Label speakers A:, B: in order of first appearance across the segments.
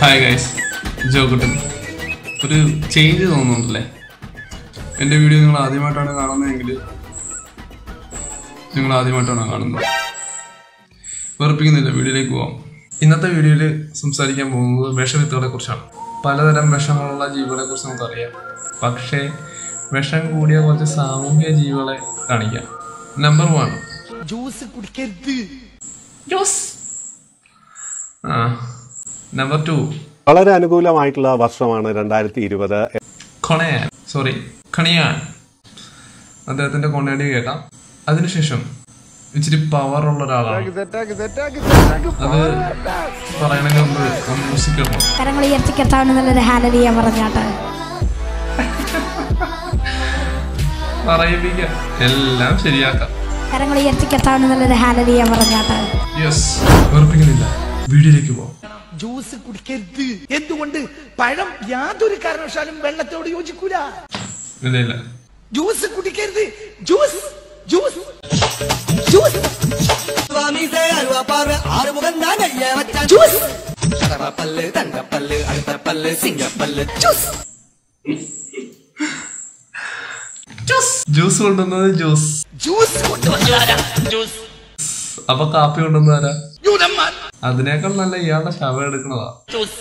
A: Hi guys ജോക്കുട്ടൻ ഒരു change തോന്നുന്നുണ്ടല്ലേ എൻ്റെ video നിങ്ങൾ ആദ്യമായിട്ടാണ് കാണുന്നതെങ്കിൽ നിങ്ങൾ ആദ്യമായിട്ടാണ് കാണുന്നത് വെറുപ്പിക്കുന്നില്ല വീഡിയോയിലേക്ക് പോവാം ഇന്നത്തെ വീഡിയോയിൽ സംസാരിക്കാൻ പോകുന്നത് വിഷവിത്തുകളെ കുറിച്ചാണ് പലതരം വിഷങ്ങളുള്ള ജീവികളെ കുറിച്ച് നമുക്കറിയാം പക്ഷേ വിഷം കൂടിയ കുറച്ച് സാമൂഹിക ജീവികളെ കാണിക്കാം നമ്പർ വൺ
B: ജ്യൂസ് കുടിക്കരുത്
A: ജ്യൂസ് ആ നമ്പർ ടു
C: വളരെ അനുകൂലമായിട്ടുള്ള വർഷമാണ് രണ്ടായിരത്തി ഇരുപത്
A: കൊണയാൻ സോറി കണിയാൻ അദ്ദേഹത്തിന്റെ കൊണയടി കേൾക്കാം അതിനുശേഷം ഇച്ചിരി പവർ ഉള്ള ഒരാളാണ് അത് പറയണമെങ്കിൽ ഒന്ന് മ്യൂസിക് ഇടണം
D: കരങ്ങൾ ഉയർത്തി കെട്ടാവുന്ന നല്ലൊരു ഹാലലിയ പറഞ്ഞാട്ട്
A: പറയിപ്പിക്കാം എല്ലാം ശരിയാക്കാം
D: കരങ്ങൾ ഉയർത്തി കെട്ടാവുന്ന നല്ലൊരു ഹാലലിയ പറഞ്ഞാട്ട്
A: യെസ് വെറുപ്പിക്കുന്നില്ല വീഡിയോയിലേക്ക് പോവാം
B: ജ്യൂസ് കുടിക്കരുത് എന്തുകൊണ്ട് പഴം യാതൊരു കാരണവശാലും വെള്ളത്തോട് യോജിക്കൂല
A: ഇല്ല ഇല്ല
B: ജ്യൂസ് കുടിക്കരുത് ജ്യൂസ് ജ്യൂസ് ജ്യൂസ്
E: സ്വാമിസേ അരുവ പാർവ ആറുമുഖം ഞാൻ അയ്യ വച്ച
B: ജ്യൂസ്
E: പല്ല് തങ്കപ്പല്ല് അടുത്ത പല്ല് സിംഗപ്പല്ല്
B: ജ്യൂസ്
A: ജ്യൂസ് കൊണ്ടുവന്നത് ജ്യൂസ്
B: ജ്യൂസ് കൊണ്ടുവന്നാരാ ജ്യൂസ്
A: അപ്പൊ കാപ്പി കൊണ്ടുവന്നാരാ
B: യൂതന്മാർ
A: അതിനേക്കാൾ നല്ല ഇയാളുടെ ശവം എടുക്കണതാ
B: ജ്യൂസ്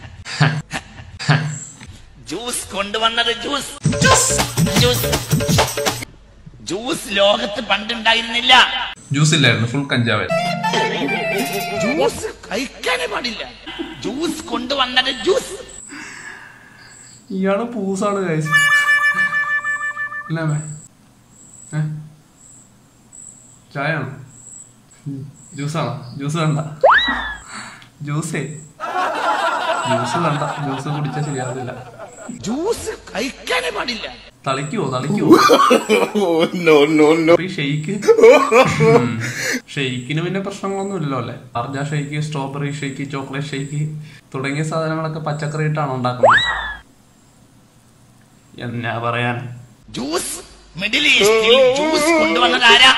B: ജ്യൂസ് കൊണ്ടുവന്നത് ജ്യൂസ് ജ്യൂസ് ജ്യൂസ് ജ്യൂസ് ലോകത്ത് പണ്ടുണ്ടായിരുന്നില്ല
A: ജ്യൂസ് ഇല്ലായിരുന്നു ഫുൾ കഞ്ചാവായിരുന്നു
B: ജ്യൂസ് കഴിക്കാനേ പാടില്ല ജ്യൂസ് കൊണ്ടുവന്നത് ജ്യൂസ്
A: ഇയാള് പൂസാണ് കഴിച്ചു അല്ലേ അമ്മേ? ഏ ചായയാണോ ഉം. ജ്യൂസാണോ ജ്യൂസ് വേണ്ട ജ്യൂസേ ജ്യൂസ് വേണ്ട ജ്യൂസ് കുടിച്ചാൽ ശരിയാകത്തില്ല
B: ജ്യൂസ് കഴിക്കാനേ പാടില്ല
A: തളിക്കുവോ തളിക്കുവോ അപ്പൊ ഈ ഷെയ്ക്ക് ഉം. ഷെയ്ക്കിന് പിന്നെ പ്രശ്നങ്ങളൊന്നും ഇല്ലല്ലോ അല്ലേ അർജ shake strawberry shake chocolate shake തുടങ്ങിയ സാധനങ്ങളൊക്കെ പച്ചക്കറി ഇട്ടാണ് ഉണ്ടാക്കുന്നത് എന്നാ പറയാൻ
B: ജ്യൂസ് മിഡിൽ ഈസ്റ്റിൽ ജ്യൂസ് കൊണ്ടുവന്നത് ആരാ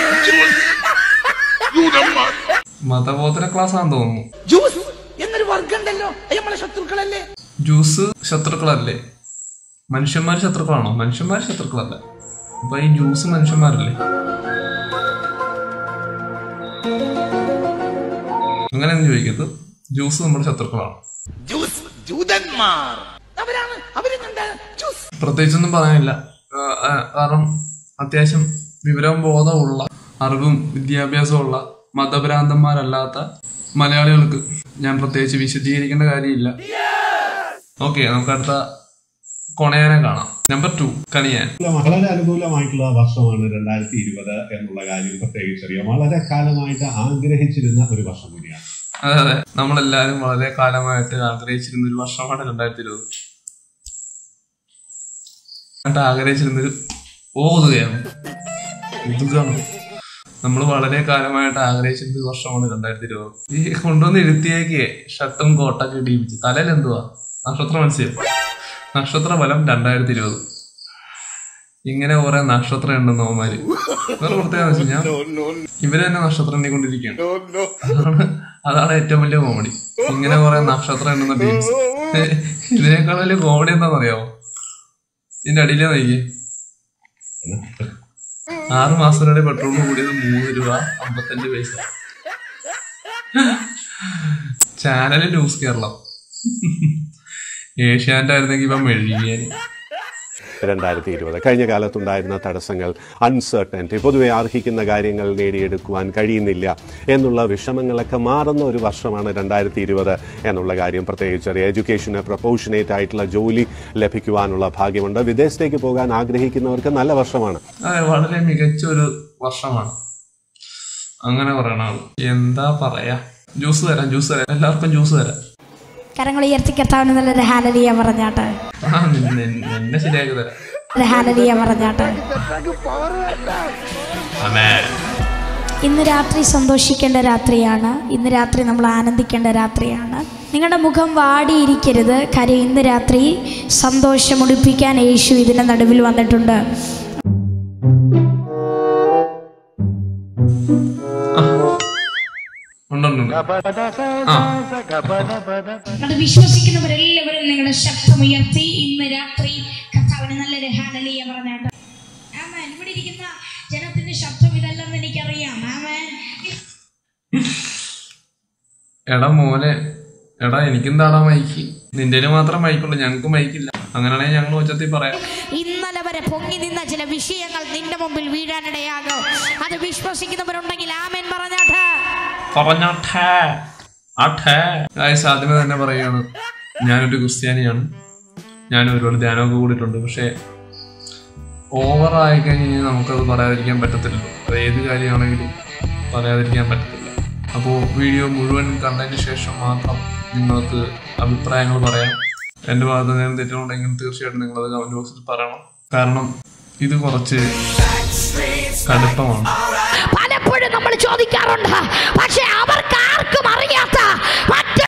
A: മതബോധന ക്ലാസ് ആണെന്ന് തോന്നുന്നു
B: ജ്യൂസ് എന്നൊരു വർഗം ഉണ്ടല്ലോ അത് നമ്മളെ ശത്രുക്കളല്ലേ
A: ജ്യൂസ് ശത്രുക്കളല്ലേ മനുഷ്യന്മാർ ശത്രുക്കളാണോ മനുഷ്യന്മാർ ശത്രുക്കളല്ല അപ്പൊ ഈ ജ്യൂസ് മനുഷ്യന്മാരല്ലേ അങ്ങനെയൊന്നും ചോദിക്കരുത് ജ്യൂസ് നമ്മുടെ ശത്രുക്കളാണ്
B: ജ്യൂസ് ജൂതന്മാർ അവരാണ് അവര് കണ്ട ജ്യൂസ്
A: പ്രത്യേകിച്ചൊന്നും പറയാനില്ല ആ, ആ, കാരണം അത്യാവശ്യം വിവരവും ബോധമുള്ള അറിവും വിദ്യാഭ്യാസമുള്ള മതഭ്രാന്തന്മാരല്ലാത്ത മലയാളികൾക്ക് ഞാൻ പ്രത്യേകിച്ച് വിശദീകരിക്കേണ്ട കാര്യമില്ല ഓക്കെ നമുക്ക് അടുത്ത കൊണയാനെ കാണാം നമ്പർ ടു കണിയാൻ
C: വളരെ അനുകൂലമായിട്ടുള്ള വർഷമാണ് രണ്ടായിരത്തി ഇരുപത് എന്നുള്ള കാര്യം പ്രത്യേകിച്ചറിയാം വളരെ കാലമായിട്ട് ആഗ്രഹിച്ചിരുന്ന ഒരു വർഷം കൂടിയാണ്
A: അതെ അതെ നമ്മളെല്ലാരും വളരെ കാലമായിട്ട് ആഗ്രഹിച്ചിരുന്ന ഒരു വർഷമാണ് രണ്ടായിരത്തി ഇരുപത് ആയിട്ട് ആഗ്രഹിച്ചിരുന്നൊരു ഓതുകയാണ് ഒതുകയാണ് നമ്മൾ വളരെ കാലമായിട്ട് ആഗ്രഹിച്ചിരുന്ന ഒരു വർഷമാണ് രണ്ടായിരത്തി ഇരുപത് ഈ കൊണ്ടുവന്ന് ഇരുത്തിയേക്ക് ഷർട്ടും കോട്ടൊക്കെ ഇടിപ്പിച്ച് തലയിൽ എന്തുവാ നക്ഷത്ര മത്സ്യം നക്ഷത്ര ഫലം രണ്ടായിരത്തി ഇരുപത് ഇങ്ങനെ കുറെ നക്ഷത്രം ഉണ്ടെന്ന് അവന്മാര് വേറെ പ്രത്യേകത വെച്ച് കഴിഞ്ഞാൽ ഇവര് തന്നെ നക്ഷത്രം എണ്ണിക്കൊണ്ടിരിക്കുകയാണ് അതാണ് അതാണ് ഏറ്റവും വലിയ കോമഡി ഇങ്ങനെ കുറെ നക്ഷത്രം ഉണ്ടെന്ന ടീംസ് ഇതിനേക്കാൾ വലിയ കോമഡി എന്താണെന്നറിയാമോ ഇതിന്റെ അടിയിലേ നയിക്കേ ആറ് മാസത്തിനിടെ പെട്രോളിന് കൂടിയത് മൂന്ന് രൂപ അമ്പത്തഞ്ച് പൈസ ചാനൽ ന്യൂസ് കേരളം ഏഷ്യാനെറ്റ് ആയിരുന്നെങ്കിൽ ഇപ്പൊ മെഴുകിയാന്
C: രണ്ടായിരത്തി ഇരുപത് കഴിഞ്ഞ കാലത്തുണ്ടായിരുന്ന തടസ്സങ്ങൾ അൺസർട്ടനിറ്റി പൊതുവെ അർഹിക്കുന്ന കാര്യങ്ങൾ നേടിയെടുക്കുവാൻ കഴിയുന്നില്ല എന്നുള്ള വിഷമങ്ങളൊക്കെ മാറുന്ന ഒരു വർഷമാണ് രണ്ടായിരത്തി ഇരുപത് എന്നുള്ള കാര്യം പ്രത്യേകിച്ചറിയാം എഡ്യൂക്കേഷന് പ്രപ്പോഷനേറ്റ് ആയിട്ടുള്ള ജോലി ലഭിക്കുവാനുള്ള ഭാഗ്യമുണ്ട് വിദേശത്തേക്ക് പോകാൻ ആഗ്രഹിക്കുന്നവർക്ക് നല്ല വർഷമാണ്
A: അതെ വളരെ മികച്ച ഒരു വർഷമാണ് അങ്ങനെ പറയണ ആള് എന്താ പറയാ ജ്യൂസ് തരാം ജ്യൂസ് തരാം എല്ലാവർക്കും ജ്യൂസ് തരാം
D: കരങ്ങൾ ഉയർത്തി കെട്ടാവുന്ന നല്ലൊരു ഹാലലിയ പറഞ്ഞാട്ട്
A: ആ നിന്നെ നിന്നെ ശരിയാക്കി തരാം
D: ഒരു ഹാലലിയ പറഞ്ഞാട്ട്
A: അമേ
D: ഇന്ന് രാത്രി സന്തോഷിക്കേണ്ട രാത്രിയാണ് ഇന്ന് രാത്രി നമ്മൾ ആനന്ദിക്കേണ്ട രാത്രിയാണ് നിങ്ങളുടെ മുഖം വാടിയിരിക്കരുത് കാര്യം ഇന്ന് രാത്രി സന്തോഷം ഉടിപ്പിക്കാൻ യേശു ഇതിൻ്റെ നടുവിൽ വന്നിട്ടുണ്ട്
A: ഉണ്ടുണ്ട് ആ
D: അത് വിശ്വസിക്കുന്നവരെല്ലാവരും നിങ്ങളുടെ ശബ്ദമുയർത്തി ഇന്ന് രാത്രി കർത്താവിന് നല്ലൊരു ഹാലലിയ പറഞ്ഞാട്ട് ആമേൻ ഇവിടെ ഇരിക്കുന്ന ജനത്തിന്റെ ശബ്ദം ഇതല്ലെന്ന് എനിക്കറിയാം ആമേൻ
A: എടാ മോനെ എടാ എനിക്കെന്താടാ മൈക്ക് നിന്റെ മാത്രം മൈക്കുള്ളൂ ഞങ്ങൾക്ക് മൈക്കില്ല അങ്ങനെയാണെങ്കിൽ ഞങ്ങൾ ഉച്ചത്തിൽ പറയാം
D: ഇന്നലെ വരെ പൊങ്ങി നിന്ന ചില വിഷയങ്ങൾ നിന്റെ മുമ്പിൽ വീഴാനിടയാകും അത് വിശ്വസിക്കുന്നവരുണ്ടെങ്കിൽ ആമേൻ പറഞ്ഞാട്ട്
A: പറഞ്ഞാട്ടേ ആട്ടേ ഗായ്സ് ആദ്യമേ തന്നെ പറയുകയാണ് ഞാനൊരു ക്രിസ്ത്യാനിയാണ് ഞാൻ ഒരുപാട് ധ്യാനമൊക്കെ കൂടിയിട്ടുണ്ട് പക്ഷേ ഓവറായി കഴിഞ്ഞാൽ നമുക്കത് പറയാതിരിക്കാൻ പറ്റത്തില്ലല്ലോ അത് ഏത് കാര്യമാണെങ്കിലും പറയാതിരിക്കാൻ പറ്റത്തില്ല അപ്പോൾ വീഡിയോ മുഴുവൻ കണ്ടതിന് ശേഷം മാത്രം നിങ്ങൾക്ക് അഭിപ്രായങ്ങൾ പറയാം എൻ്റെ ഭാഗത്ത് എന്തെങ്കിലും തെറ്റുകളുണ്ടെങ്കിൽ തീർച്ചയായിട്ടും നിങ്ങളത് കമൻറ്റ് ബോക്സിൽ പറയണം കാരണം ഇത് കുറച്ച് കടുപ്പമാണ്
D: പലപ്പോഴും നമ്മൾ ചോദിക്കാറുണ്ട് പക്ഷെ അവർക്ക് ആർക്കും അറിയാത്ത മറ്റ്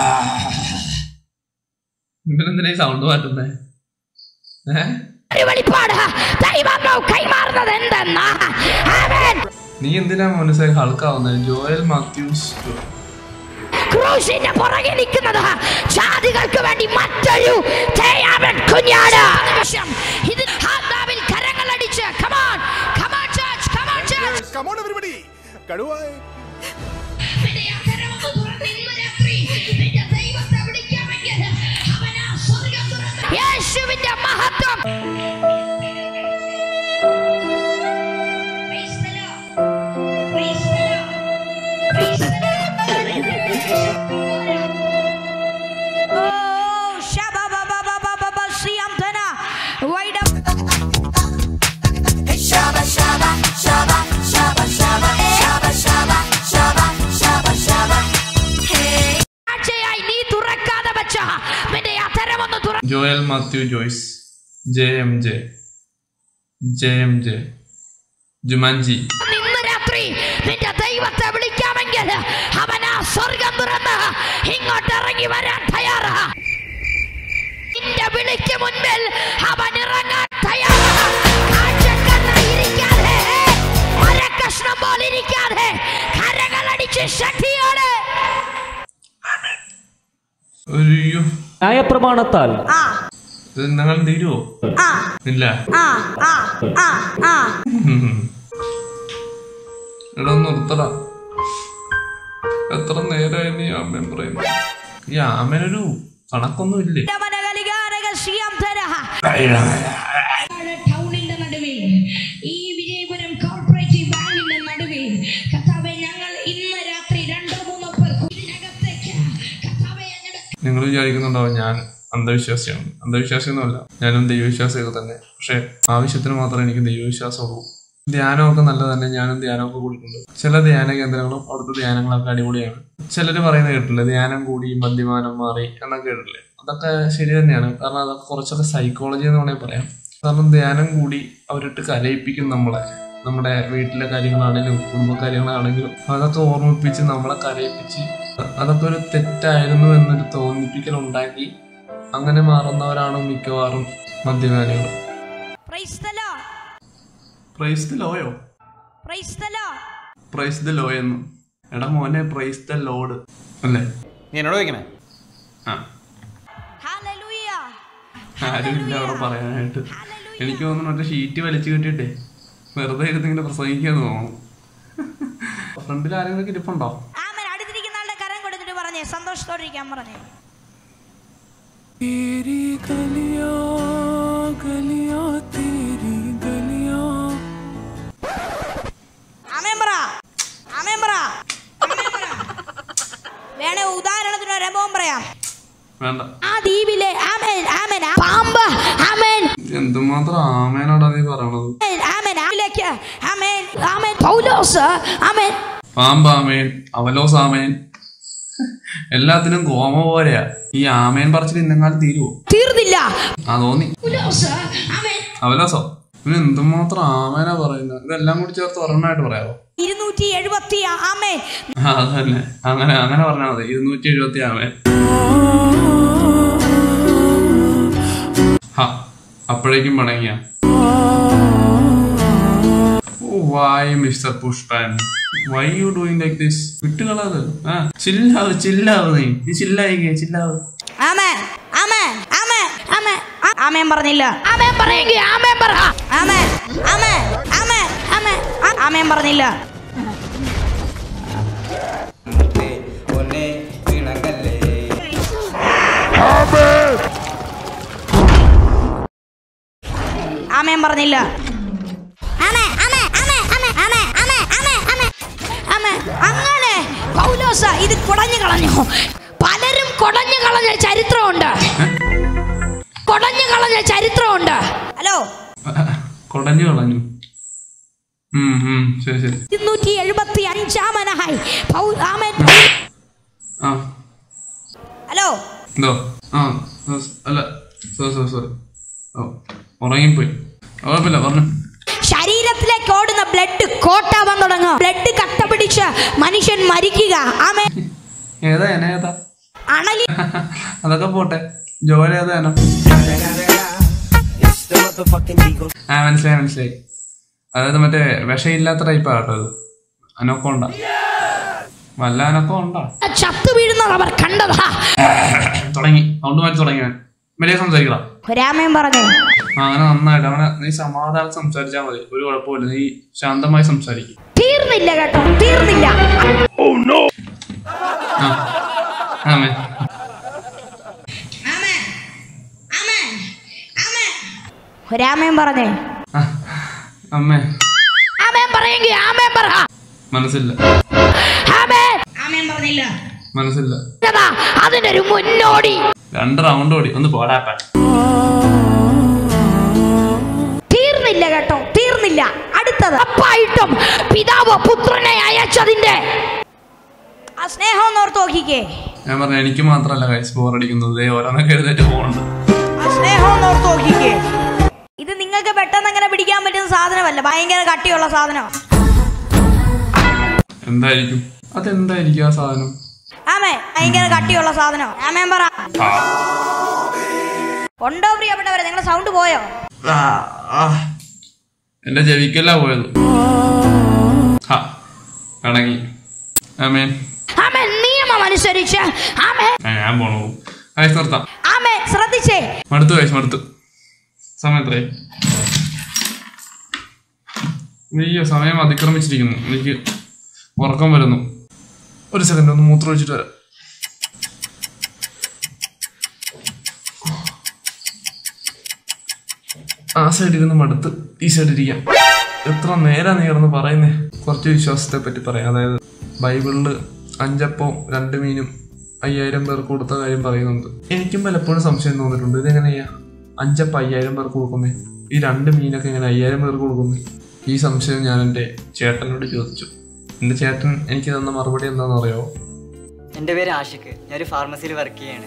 A: ഇവരെന്തിനാ സൗണ്ട് മാറ്റുന്നേ ഏഹ്
D: ഒരു വെളിപ്പാട് ദൈവം കൈമാറുന്നത് എന്തെന്നാ ആമേൻ
A: നീ എന്തിനാ മനസ്സിലായി ഹൾക്കാവുന്നത് ജോയൽ മാത്യൂസ്
D: ക്രൂശിന്റെ പുറകെ നിൽക്കുന്നത് ജാതികൾക്ക് വേണ്ടി മറ്റൊരു തേയാമൻ കുഞ്ഞാട് നിമിഷം ഇത് ആത്മാവിൽ കരങ്ങളടിച്ച് come on come on church come on church
B: come on everybody കടുവായി
D: യേശുവിന്റെ മഹത്വം Oh, shabba-ba-ba-ba-ba-ba, siantana. Wait up. ആഴ്ചയായി നീ തുറക്കാതെ വെച്ച നിന്റെ അധരമൊന്ന് തുറ
A: Joel Mathew Joyce J M J J M J Jumanji
D: ഇന്ന് രാത്രി നിന്റെ ദൈവത്തെ വിളിക്കാമെങ്കിൽ അവൻ ആ സ്വർഗം തുറന്ന് ഇങ്ങോട്ട് ഇറങ്ങി വരാൻ തയ്യാറാ നിന്റെ വിളിക്ക് മുൻപിൽ അവൻ ഇറങ്ങാൻ തയ്യാറാ കാഴ്ചക്കാരനായിരിക്കാതെ, മരക്കഷ്ണം പോലെ ഇരിക്കാതെ കരങ്ങളടിച്ച് ശക്തിയോടെ
A: അയ്യോ
F: ന്യായപ്രമാണത്താൽ
A: ഇത് നിങ്ങൾ തീരുവോ ഇല്ല ഉം. എടാ ഒന്ന് നിർത്തടാ എത്ര നേരമായി നീ ആമേൻ പറയുന്നു ഈ ആമേനൊരു കണക്കൊന്നും ഇല്ലേ
D: ടൗണിന്റെ നടുവിൽ ഈ വിജയപുരം കോർപ്പറേറ്റീവ് ബാങ്കിന്റെ നടുവിൽ കർത്താവെ ഞങ്ങൾ ഇന്ന് രാത്രി രണ്ടോ മൂന്നോ പേർ ഇതിനകത്തേക്ക് കർത്താവെ ഞങ്ങളുടെ
A: നിങ്ങൾ വിചാരിക്കുന്നുണ്ടാവും ഞാൻ അന്ധവിശ്വാസിയാണ് അന്ധവിശ്വാസിയൊന്നുമല്ല ഞാനും ദൈവവിശ്വാസിയൊക്കെ തന്നെ പക്ഷെ ആവശ്യത്തിന് മാത്രമേ എനിക്ക് ദൈവവിശ്വാസമുള്ളൂ ധ്യാനമൊക്കെ നല്ല തന്നെ ഞാനും ധ്യാനമൊക്കെ കൂടിയിട്ടുണ്ട് ചില ധ്യാന കേന്ദ്രങ്ങളും അവിടുത്തെ ധ്യാനങ്ങളൊക്കെ അടിപൊളിയാണ് ചിലർ പറയുന്നത് കേട്ടില്ലേ ധ്യാനം കൂടി മദ്യപാനം മാറി എന്നൊക്കെ കേട്ടില്ലേ അതൊക്കെ ശരി തന്നെയാണ് കാരണം അതൊക്കെ കുറച്ചൊക്കെ സൈക്കോളജി എന്ന് വേണമെങ്കിൽ പറയാം കാരണം ധ്യാനം കൂടി അവരിട്ട് കലയിപ്പിക്കും നമ്മളെ നമ്മുടെ വീട്ടിലെ കാര്യങ്ങളാണെങ്കിലും കുടുംബ കാര്യങ്ങളാണെങ്കിലും അതൊക്കെ ഓർമ്മിപ്പിച്ച് നമ്മളെ കരയിപ്പിച്ച് അതൊക്കെ ഒരു തെറ്റായിരുന്നു എന്നൊരു തോന്നിപ്പിക്കൽ ഉണ്ടാക്കി അങ്ങനെ മാറുന്നവരാണ് മിക്കവാറും മദ്യപാനികൾ
D: Praise the Lord.
A: Praise the Lord
D: Praise the Lord.
A: Praise the Lord എന്ന് എടാ മോനെ പ്രൈസ് ദ ലോഡ് അല്ലേ
G: നീ എന്നോട് ചോദിക്കണേ
A: ആ
D: Hallelujah.
A: ആരുമില്ല അവിടെ പറയാനായിട്ട് എനിക്ക് തോന്നുന്നു മറ്റേ ഷീറ്റ് വലിച്ചു കിട്ടിയിട്ടേ വെറുതെ ഇരുന്ന് ഇങ്ങനെ പ്രസംഗിക്കാന്ന് തോന്നുന്നു ഫ്രണ്ടിൽ ആരെങ്കിലും ഇരിപ്പുണ്ടോ
D: ആമേൻ അടുത്തിരിക്കുന്ന ആളുടെ കരം കൊടുത്തിട്ട് പറഞ്ഞേ സന്തോഷത്തോടെ ഇരിക്കാൻ പറഞ്ഞേ ആമേൻ പറ. ആമേൻ പറ. ആമേൻ പറ. വേണേ ഉദാഹരണത്തിന് ഒരു അനുഭവം പറയാം
A: വേണ്ട
D: ആ ദ്വീപിലെ ആമേൻ ആമേൻ ആ പാമ്പ് ആമേൻ
A: എന്തുമാത്രം ആമേനോടാ നീ പറയണത്
D: ആമേൻ ആമിലേക്ക് ആമേൻ ആമേൻ പൗലോസ് ആമേൻ
A: പാമ്പാമേൻ അവലോസ് ആമേൻ എല്ലാത്തിനും കോമ പോലെയാ ഈ ആമേൻ പറിച്ചിട്ട് ഇന്നെങ്ങാലും തീരുവോ
D: തീർന്നില്ല
A: ആ തോന്നി
D: പൗലോസ് ആമേൻ
A: അവലോസോ ഇവന് എന്തുമാത്രം ആമേനാ പറയുന്നത് ഇതെല്ലാം കൂടി ചേർത്ത് ഒരെണ്ണമായിട്ട് പറയാമോ
D: ഇരുന്നൂറ്റി എഴുപത്തി ആമേൻ
A: ആ അതന്നെ അങ്ങനെ അങ്ങനെ പറഞ്ഞാൽ മതി ഇരുന്നൂറ്റി എഴുപത്തി ആമേൻ ഹ, അപ്പോഴേക്കും പണങ്ങിയ ഓ വായ് mister Pushpan why you doing like this വിട്ടുകളത് ആ ചില്ലാവ് ചില്ലാവ് നീ നീ ചില്ലായിക്കേ ചില്ലാവ്
D: ആമേൻ ആമേൻ ആമേൻ ആമേൻ ആ- ആമേൻ പറഞ്ഞില്ല ആമേൻ പറയെങ്കിൽ ആമേൻ പറ ആമേൻ ആമേൻ ആമേൻ ആമേൻ ആ- ആമേൻ പറഞ്ഞില്ല
E: ഒന്നേ പിണങ്ങല്ലേ
D: ആമേൻ പറഞ്ഞില്ല ആമേ, ആമേ, ആമേ, ആമേ, ആമേ, ആമേ, ആമേ, ആമേ, ആമേ. അങ്ങനെ പൗലോസ ഇത് കുടഞ്ഞു കളഞ്ഞു പലരും കുടഞ്ഞു കളഞ്ഞ ചരിത്രമുണ്ട് കുടഞ്ഞു കളഞ്ഞ ചരിത്രമുണ്ട് ഹലോ
A: കൊടഞ്ഞു കളഞ്ഞു ഉം ഉം ശരി ശരി
D: ഇരുന്നൂറ്റി എഴുപത്തി അഞ്ചാമനായി പൗ- ആമേൻ
A: ആ
D: ഹലോ
A: എന്തോ ആ സ് അല്ല സോറി സോറി സോറി ഓ ഉറങ്ങിപ്പോയി കുഴപ്പമില്ല പറഞ്ഞു
D: ശരീരത്തിലേക്ക് ഓടുന്ന ബ്ലഡ് കോട്ടാവാൻ തുടങ്ങും ബ്ലഡ് കട്ട പിടിച്ച് മനുഷ്യൻ മരിക്കുക ആമേ
A: ഏതാ എന ഏതാ
D: അണലി
A: അതൊക്കെ പോട്ടെ ജോലി ഏതാ എനം ആ മനസ്സിലായി മനസ്സിലായി അതായത് മറ്റേ വിഷയില്ലാത്ത ടൈപ്പാ കേട്ടോ അത് അനക്കോണ്ട വല്ല അനക്കോണ്ട
D: ചത്തു വീഴുന്നത് അവർ കണ്ടതാ
A: തുടങ്ങി സൗണ്ട് മാറ്റി തുടങ്ങി ഞാൻ മര്യാദ സംസാരിക്കണം
D: രാമൻ പറഞ്ഞു
A: ആ അങ്ങനെ നന്നായിട്ട് അവനെ നീ സമാധാനം സംസാരിച്ചാൽ മതി ഒരു കുഴപ്പമില്ല നീ ശാന്തമായി സംസാരിക്കും
D: തീർന്നില്ല കേട്ടോ തീർന്നില്ല
A: ആ ആമേ
D: രാമൻ പറഞ്ഞേ
A: ആ, അമ്മേ
D: ആമേൻ പറയെങ്കിൽ ആമേൻ പറ
A: മനസ്സില്ല
D: ആമേൻ ആമേൻ പറഞ്ഞില്ല
A: മനസ്സില്ല
D: അതാ അതിനൊരു മുന്നോടി
A: രണ്ട് റൗണ്ട് ഓടി ഒന്ന് പോടാപ്പാൻ
D: തീർന്നില്ല കേട്ടോ തീർന്നില്ല അടുത്തത് അപ്പായിട്ടും പിതാവ് പുത്രനെ അയച്ചതിന്റെ ആ സ്നേഹം ഒന്ന് ഓർത്ത് നോക്കിക്കേ
A: ഞാൻ പറഞ്ഞു എനിക്ക് മാത്രമല്ല കൈസ് ബോറടിക്കുന്നത് ദേ ഓരോന്നൊക്കെ എഴുന്നേറ്റ് പോകുന്നുണ്ട്
D: ആ സ്നേഹം ഒന്ന് ഓർത്ത് നോക്കിക്കേ ഇത് നിങ്ങൾക്ക് പെട്ടെന്ന് അങ്ങനെ പിടിക്കാൻ പറ്റുന്ന സാധനമല്ല ഭയങ്കര കട്ടിയുള്ള സാധനം
A: എന്തായിരിക്കും അതെന്തായിരിക്കും ആ സാധനം
D: ആമേ ഭയങ്കര കട്ടിയുള്ള സാധനം ആമേൻ പറ
A: ആ,
D: ഉണ്ടോ പ്രിയപ്പെട്ടവരെ നിങ്ങളുടെ സൗണ്ട് പോയോ
A: ആ, ആ. എന്റെ ചെവിക്കല്ല പോയത് ഹാ കണങ്ങി ആമേൻ
D: ആമേ നിയമം അനുസരിച്ച് ആമേ
A: ആ, ഞാൻ പോണു കൈസ് നിർത്താം
D: ആമേ ശ്രദ്ധിച്ചേ
A: മടുത്തു കൈസ് മടുത്തു സമയം എത്രയായി അയ്യോ സമയം അതിക്രമിച്ചിരിക്കുന്നു എനിക്ക് ഉറക്കം വരുന്നു ഒരു സെക്കൻഡ് ഒന്ന് മൂത്രം ഒഴിച്ചിട്ട് വരാം ആ സൈഡിൽ ഇരുന്ന് മടുത്ത് ഈ സൈഡിൽ ഇരിക്കാം എത്ര നേരം നീ കിടന്ന് പറയുന്നേ കുറച്ച് വിശ്വാസത്തെ പറ്റി പറയാം അതായത് ബൈബിളില് അഞ്ചപ്പവും രണ്ട് മീനും അയ്യായിരം പേർക്ക് കൊടുത്ത കാര്യം പറയുന്നുണ്ട് എനിക്കും പലപ്പോഴും സംശയം തോന്നിയിട്ടുണ്ട് ഇതെങ്ങനെയാ അഞ്ചപ്പം അയ്യായിരം പേർക്ക് കൊടുക്കുന്നേ ഈ രണ്ട് മീനൊക്കെ എങ്ങനെ അയ്യായിരം പേർക്ക് കൊടുക്കുന്നേ ഈ സംശയം ഞാൻ എൻ്റെ ചേട്ടനോട് ചോദിച്ചു എൻ്റെ ചേട്ടൻ എനിക്ക് തന്ന മറുപടി എന്താണെന്ന് അറിയാമോ
F: എൻ്റെ പേര് ആഷിഖ് ഞാനൊരു ഫാർമസിയിൽ വർക്ക് ചെയ്യാണ്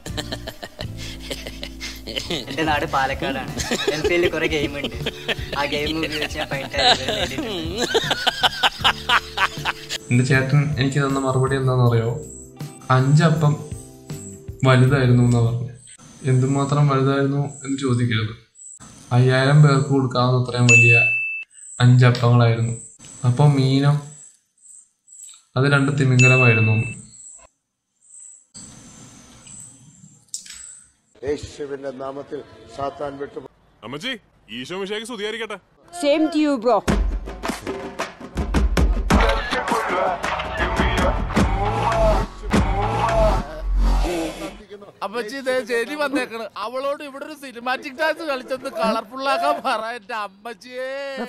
F: എൻ്റെ നാട് പാലക്കാടാണ് എൽ പി എല്ലിൽ കുറെ ഗെയിം ഉണ്ട് ആ ഗെയിം ഉപയോഗിച്ച് ഞാൻ പതിനെട്ടായിരം രൂപ നേടിയിട്ടുണ്ട്
A: എൻ്റെ ചേട്ടൻ എനിക്ക് തന്ന മറുപടി എന്താണെന്ന് അറിയാമോ അഞ്ചപ്പം വലുതായിരുന്നു എന്നാ പറഞ്ഞു എന്തുമാത്രം വലുതായിരുന്നു എന്ന് ചോദിക്കരുത് അയ്യായിരം പേർക്ക് കൊടുക്കാവുന്ന അത്രയും വലിയ അഞ്ചപ്പങ്ങളായിരുന്നു അപ്പോൾ മീനോ അത് രണ്ട് തിമിംഗലമായിരുന്നു എന്ന്.
G: യേശുവിന്റെ നാമത്തിൽ സാത്താൻ വിട്ടു
H: അമ്മച്ചി ഈശോ മിശേക്ക് സ്തുതിയായിരിക്കട്ടെ
I: Same to you, bro.
B: അപ്പച്ചി ദേ ശരി വന്നേക്കണ് അവളോട് ഇവിടെ ഒരു സിനിമാറ്റിക് ഡാൻസ് കളിച്ചൊന്ന് കളർഫുൾ ആക്കാൻ പറ എന്റെ അമ്മച്ചിയേ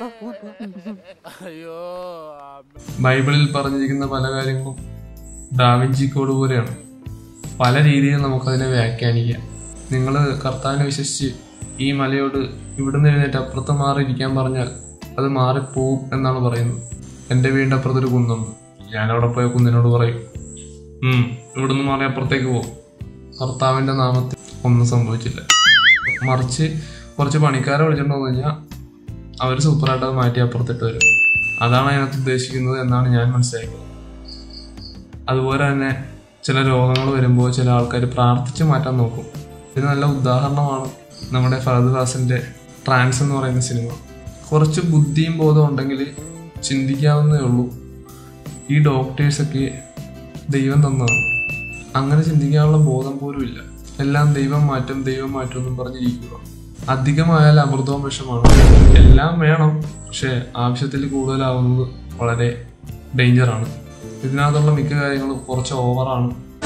B: അയ്യോ അമ്മ.
A: ബൈബിളിൽ പറഞ്ഞിരിക്കുന്ന പല കാര്യങ്ങളും ഡാവിഞ്ചി കോഡ് പോലെയാണ് പല രീതിയിൽ നമുക്കതിനെ വ്യാഖ്യാനിക്കാം നിങ്ങൾ കർത്താവിനെ വിശ്വസിച്ച് ഈ മലയോട് ഇവിടുന്ന് എഴുന്നേറ്റ് അപ്പുറത്ത് മാറിയിരിക്കാൻ പറഞ്ഞാൽ അത് മാറിപ്പോവും എന്നാണ് പറയുന്നത് എൻ്റെ വീടിൻ്റെ അപ്പുറത്തൊരു കുന്നുണ്ട് ഞാനവിടെ പോയ കുന്നിനോട് പറയും ഉം ഇവിടുന്ന് മാറി അപ്പുറത്തേക്ക് പോകും കർത്താവിൻ്റെ നാമത്തിൽ ഒന്നും സംഭവിച്ചില്ല മറിച്ച് കുറച്ച് പണിക്കാരെ വിളിച്ചിട്ട് വന്നു കഴിഞ്ഞാൽ അവർ സൂപ്പറായിട്ട് അത് മാറ്റി അപ്പുറത്തിട്ട് വരും അതാണ് അതിനകത്ത് ഉദ്ദേശിക്കുന്നത് എന്നാണ് ഞാൻ മനസ്സിലാക്കിയത് അതുപോലെ തന്നെ ചില രോഗങ്ങൾ വരുമ്പോൾ ചില ആൾക്കാർ പ്രാർത്ഥിച്ച് മാറ്റാൻ നോക്കും ഇത് നല്ല ഉദാഹരണമാണ് നമ്മുടെ ഫഹദ് ഹാസിൻ്റെ ട്രാൻസ് എന്ന് പറയുന്ന സിനിമ കുറച്ച് ബുദ്ധിയും ബോധവും ഉണ്ടെങ്കിൽ ചിന്തിക്കാവുന്നേ ഉള്ളൂ ഈ ഡോക്ടേഴ്സൊക്കെ ദൈവം തന്നതാണ് അങ്ങനെ ചിന്തിക്കാനുള്ള ബോധം പോലും ഇല്ല എല്ലാം ദൈവം മാറ്റും ദൈവം മാറ്റും എന്നും പറഞ്ഞിരിക്കുക അധികമായാൽ അമൃതവും വിഷമാണ് എല്ലാം വേണം പക്ഷെ ആവശ്യത്തിൽ കൂടുതലാവുന്നത് വളരെ ഡേഞ്ചറാണ് ഇതിനകത്തുള്ള മിക്ക കാര്യങ്ങളും കുറച്ച് ഓവറാണ്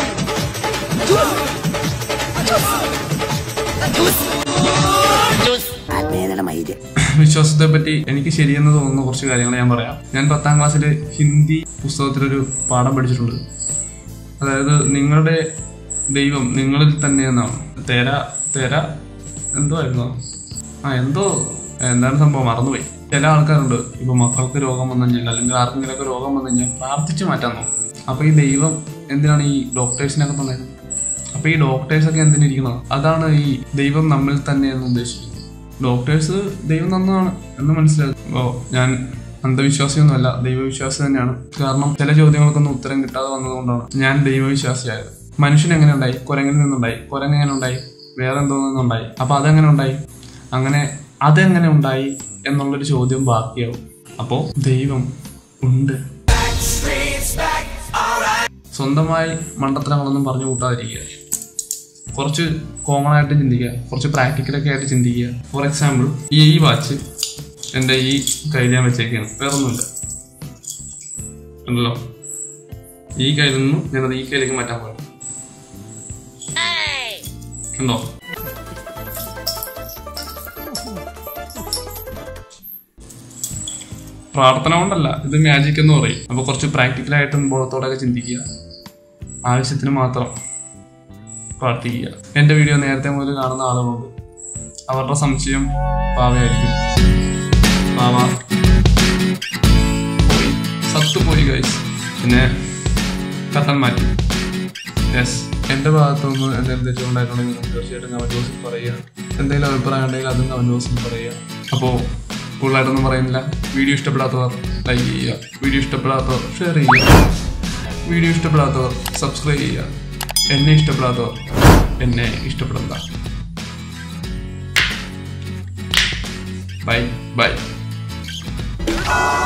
A: വിശ്വാസത്തെ പറ്റി എനിക്ക് ശരിയെന്ന് തോന്നുന്ന കുറച്ച് കാര്യങ്ങൾ ഞാൻ പറയാം ഞാൻ പത്താം ക്ലാസ്സിൽ ഹിന്ദി പുസ്തകത്തിലൊരു പാഠം പഠിച്ചിട്ടുണ്ട് അതായത് നിങ്ങളുടെ ദൈവം നിങ്ങളിൽ തന്നെ എന്നാണ് തെര തെര എന്തോ ആയിരുന്നു ആ എന്തോ എന്താണ് സംഭവം മറന്നുപോയി ചില ആൾക്കാരുണ്ട് ഇപ്പൊ മക്കൾക്ക് രോഗം വന്നു കഴിഞ്ഞാൽ അല്ലെങ്കിൽ ആർക്കെങ്കിലുമൊക്കെ രോഗം വന്നു കഴിഞ്ഞാൽ പ്രാർത്ഥിച്ച് മാറ്റാൻ നോക്കും അപ്പൊ ഈ ദൈവം എന്തിനാണ് ഈ ഡോക്ടേഴ്സിനൊക്കെ തന്നത് അപ്പൊ ഈ ഡോക്ടേഴ്സ് ഒക്കെ എന്തിനിരിക്കുന്നത് അതാണ് ഈ ദൈവം നമ്മിൽ തന്നെ എന്ന് ഉദ്ദേശിക്കുന്നത് ഡോക്ടേഴ്സ് ദൈവം തന്നതാണ് എന്ന് മനസ്സിലാക്കും അപ്പോൾ ഞാൻ അന്ധവിശ്വാസിയൊന്നുമല്ല ദൈവവിശ്വാസി തന്നെയാണ് കാരണം ചില ചോദ്യങ്ങൾക്കൊന്നും ഉത്തരം കിട്ടാതെ വന്നതുകൊണ്ടാണ് ഞാൻ ദൈവവിശ്വാസിയായത് മനുഷ്യൻ എങ്ങനെ ഉണ്ടായി കുരങ്ങിൽ നിന്നുണ്ടായി കുരങ്ങ് എങ്ങനെ ഉണ്ടായി വേറെ എന്തോ നിന്നുണ്ടായി അപ്പൊ അതെങ്ങനെ ഉണ്ടായി അങ്ങനെ അതെങ്ങനെ ഉണ്ടായി എന്നുള്ളൊരു ചോദ്യം ബാക്കിയാവും അപ്പോ ദൈവം ഉണ്ട് സ്വന്തമായി മണ്ടത്തരങ്ങളൊന്നും പറഞ്ഞു കൂട്ടാതിരിക്കുക കുറച്ച് കോമൺ ആയിട്ട് ചിന്തിക്കുക കുറച്ച് പ്രാക്ടിക്കലൊക്കെ ആയിട്ട് ചിന്തിക്കുക ഫോർ എക്സാമ്പിൾ ഈ ഈ വാച്ച് എൻ്റെ ഈ കയ്യിൽ ഞാൻ വെച്ചേക്കാണ് വേറെ ഒന്നുമില്ല ഉണ്ടല്ലോ ഈ കയ്യിൽ നിന്നും ഞാനത് ഈ കയ്യിലേക്ക് മാറ്റാൻ പോയത് ഉണ്ടോ പ്രാർത്ഥന കൊണ്ടല്ല ഇത് മാജിക് എന്ന് പറയും അപ്പൊ കുറച്ച് പ്രാക്ടിക്കലായിട്ടും ബോധത്തോടെയൊക്കെ ചിന്തിക്കുക ആവശ്യത്തിന് മാത്രം പ്രാർത്ഥിക്കുക എന്റെ വീഡിയോ നേരത്തെ മുതൽ കാണുന്ന ആളുകളുണ്ട് അവരുടെ സംശയം പാവയായിരിക്കും പാവ പോയി സത്ത് പോയി ഗൈസ് പിന്നെ കത്തൻ മാറ്റി യെസ് എന്റെ ഭാഗത്തു നിന്ന് എന്തെങ്കിലും തെറ്റുണ്ടായിട്ടുണ്ടെങ്കിൽ നിങ്ങൾ തീർച്ചയായിട്ടും കമന്റ് ബോക്സിൽ പറയുക എന്തെങ്കിലും അഭിപ്രായം ഉണ്ടെങ്കിൽ അതും കമന്റ് ബോക്സിൽ പറയുക അപ്പോൾ കൂടുതലായിട്ടൊന്നും പറയുന്നില്ല വീഡിയോ ഇഷ്ടപ്പെടാത്തവർ ലൈക്ക് ചെയ്യുക വീഡിയോ ഇഷ്ടപ്പെടാത്തവർ ഷെയർ ചെയ്യുക വീഡിയോ ഇഷ്ടപ്പെടാത്തവർ സബ്സ്ക്രൈബ് ചെയ്യുക എന്നെ ഇഷ്ടപ്പെടാത്തവർ എന്നെ ഇഷ്ടപ്പെടണ്ട ബൈ ബൈ